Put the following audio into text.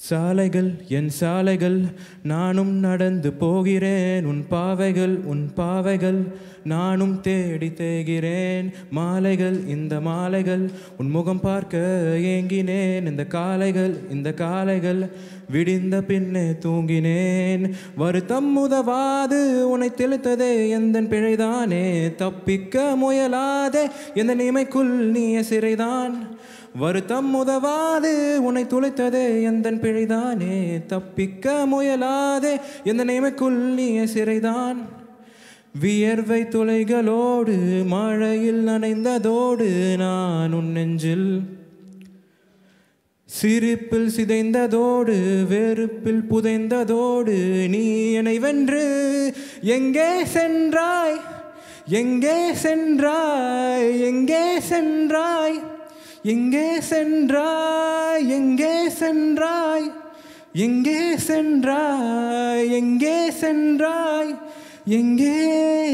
சாலைகள் என் சாலைகள் நானும் நடந்து போகிறேன் உன் பாவைகள் உன் பாவைகள் நானும் தேடி தேகிறேன் மாலைகள் இந்த மாலைகள் உன் முகம் பார்க்க ஏங்கினேன் இந்த காலைகள் இந்த காலைகள் விடிந்த பின்னே தூங்கினேன் வருத்தம் உதவாது உன்னை தெளித்ததே எந்த பிழைதானே தப்பிக்க முயலாதே எந்த நிமைக்குள் நீய சிறைதான் வருத்தம் உதவாது உன்னை துளைத்ததே எந்த பிழைதானே தப்பிக்க முயலாதே எந்த நியமைக்குள் நீய சிறைதான் வியர்வை துளைகளோடு மழையில் நனைந்ததோடு நான் உன் நெஞ்சில் சிரிப்பில் சிதைந்ததோடு வெறுப்பில் புதைந்ததோடு நீ என்னை வென்று எங்கே சென்றாய் எங்கே சென்றாய் எங்கே சென்றாய் எங்கே சென்றாய் எங்கே சென்றாய் எங்கே சென்றாய் எங்கே சென்றாய் எங்கே